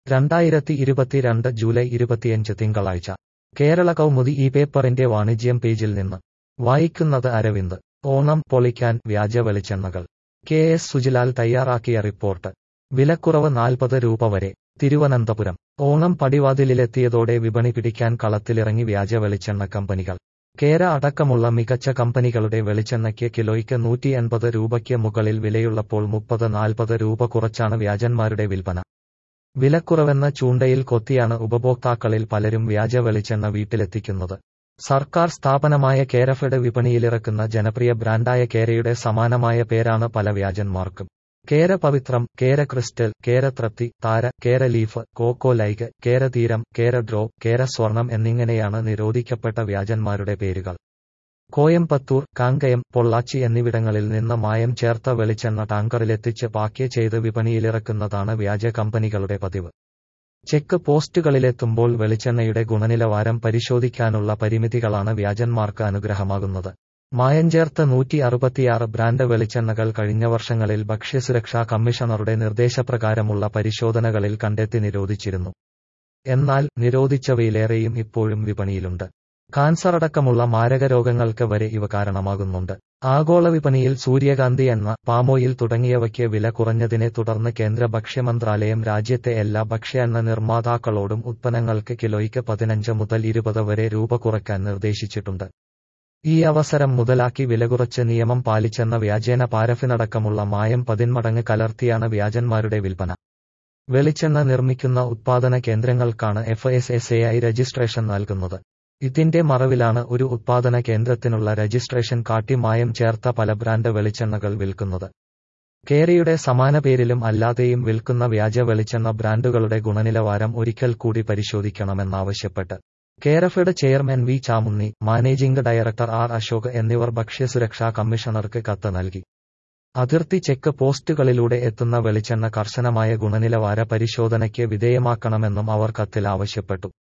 രണ്ടായിരത്തി ഇരുപത്തിരണ്ട് ജൂലൈ ഇരുപത്തിയഞ്ച് തിങ്കളാഴ്ച കേരള കൗമുദി ഈ പേപ്പറിന്റെ വാണിജ്യം പേജിൽ നിന്ന് വായിക്കുന്നത് അരവിന്ദ് ഓണം പൊളിക്കാൻ വ്യാജ വെളിച്ചെണ്ണകൾ കെ എസ് സുജിലാൽ തയ്യാറാക്കിയ റിപ്പോർട്ട് വിലക്കുറവ് നാൽപ്പത് രൂപ വരെ തിരുവനന്തപുരം ഓണം പടിവാതിലിലെത്തിയതോടെ വിപണി പിടിക്കാൻ കളത്തിലിറങ്ങി വ്യാജ വെളിച്ചെണ്ണ കമ്പനികൾ കേര അടക്കമുള്ള മികച്ച കമ്പനികളുടെ വെളിച്ചെണ്ണയ്ക്ക് കിലോയ്ക്ക് നൂറ്റി എൺപത് രൂപയ്ക്ക് മുകളിൽ വിലയുള്ളപ്പോൾ മുപ്പത് നാൽപ്പത് രൂപ കുറച്ചാണ് വ്യാജന്മാരുടെ വിൽപ്പന വിലക്കുറവെന്ന ചൂണ്ടയിൽ കൊത്തിയാണ് ഉപഭോക്താക്കളിൽ പലരും വ്യാജ വെളിച്ചെണ്ണ വീട്ടിലെത്തിക്കുന്നത് സർക്കാർ സ്ഥാപനമായ കേരഫെഡ് വിപണിയിലിറക്കുന്ന ജനപ്രിയ ബ്രാൻഡായ കേരയുടെ സമാനമായ പേരാണ് പല വ്യാജന്മാർക്കും കേര പവിത്രം കേര ക്രിസ്റ്റൽ കേര തൃപ്തി താര കേര ലീഫ് കോക്കോ ലൈക്ക് കേര തീരം കേര ഡ്രോ കേര സ്വർണം എന്നിങ്ങനെയാണ് നിരോധിക്കപ്പെട്ട വ്യാജന്മാരുടെ പേരുകൾ കോയമ്പത്തൂർ കാങ്കയം പൊള്ളാച്ചി എന്നിവിടങ്ങളിൽ നിന്ന് മായം ചേർത്ത വെളിച്ചെണ്ണ ടാങ്കറിലെത്തിച്ച് പാക്ക് ചെയ്ത് വിപണിയിലിറക്കുന്നതാണ് വ്യാജ കമ്പനികളുടെ പതിവ് ചെക്ക് പോസ്റ്റുകളിലെത്തുമ്പോൾ വെളിച്ചെണ്ണയുടെ ഗുണനിലവാരം പരിശോധിക്കാനുള്ള പരിമിതികളാണ് വ്യാജന്മാർക്ക് അനുഗ്രഹമാകുന്നത് മായം ചേർത്ത നൂറ്റി അറുപത്തിയാറ് ബ്രാൻഡ് വെളിച്ചെണ്ണകൾ കഴിഞ്ഞ വർഷങ്ങളിൽ ഭക്ഷ്യസുരക്ഷാ കമ്മീഷണറുടെ നിർദ്ദേശപ്രകാരമുള്ള പരിശോധനകളിൽ കണ്ടെത്തി നിരോധിച്ചിരുന്നു എന്നാൽ നിരോധിച്ചവയിലേറെയും ഇപ്പോഴും വിപണിയിലുണ്ട് കാൻസർ അടക്കമുള്ള മാരകരോഗങ്ങൾക്ക് വരെ ഇവ കാരണമാകുന്നുണ്ട് ആഗോള വിപണിയിൽ സൂര്യകാന്തി എണ്ണ പാമോയിൽ തുടങ്ങിയവയ്ക്ക് വില കുറഞ്ഞതിനെ തുടർന്ന് കേന്ദ്ര ഭക്ഷ്യമന്ത്രാലയം രാജ്യത്തെ എല്ലാ ഭക്ഷ്യ എണ്ണ നിർമ്മാതാക്കളോടും ഉത്പന്നങ്ങൾക്ക് കിലോയ്ക്ക് പതിനഞ്ച് മുതൽ ഇരുപത് വരെ രൂപ കുറയ്ക്കാൻ നിർദ്ദേശിച്ചിട്ടുണ്ട് ഈ അവസരം മുതലാക്കി വിലകുറച്ച് നിയമം പാലിച്ചെന്ന വ്യാജേന പാരഫിനടക്കമുള്ള മായം പതിന്മടങ്ങ് കലർത്തിയാണ് വ്യാജന്മാരുടെ വിൽപ്പന വെളിച്ചെണ്ണ നിർമ്മിക്കുന്ന ഉത്പാദന കേന്ദ്രങ്ങൾക്കാണ് F S S A I registration നൽകുന്നത് ഇതിന്റെ മറവിലാണ് ഒരു ഉത്പാദന കേന്ദ്രത്തിനുള്ള രജിസ്ട്രേഷൻ കാട്ടി മായം ചേർത്ത പല ബ്രാൻഡ് വെളിച്ചെണ്ണകൾ വിൽക്കുന്നത് കേരയുടെ സമാന പേരിലും അല്ലാതെയും വിൽക്കുന്ന വ്യാജ വെളിച്ചെണ്ണ ബ്രാൻഡുകളുടെ ഗുണനിലവാരം ഒരിക്കൽ കൂടി പരിശോധിക്കണമെന്നാവശ്യപ്പെട്ട് Kerafed chairman V Chamunni managing director R Ashok എന്നിവർ ഭക്ഷ്യസുരക്ഷാ കമ്മീഷണർക്ക് കത്ത് നൽകി അതിർത്തി ചെക്ക് പോസ്റ്റുകളിലൂടെ എത്തുന്ന വെളിച്ചെണ്ണ കർശനമായ ഗുണനിലവാര പരിശോധനയ്ക്ക് വിധേയമാക്കണമെന്നും അവർ കത്തിൽ ആവശ്യപ്പെട്ടു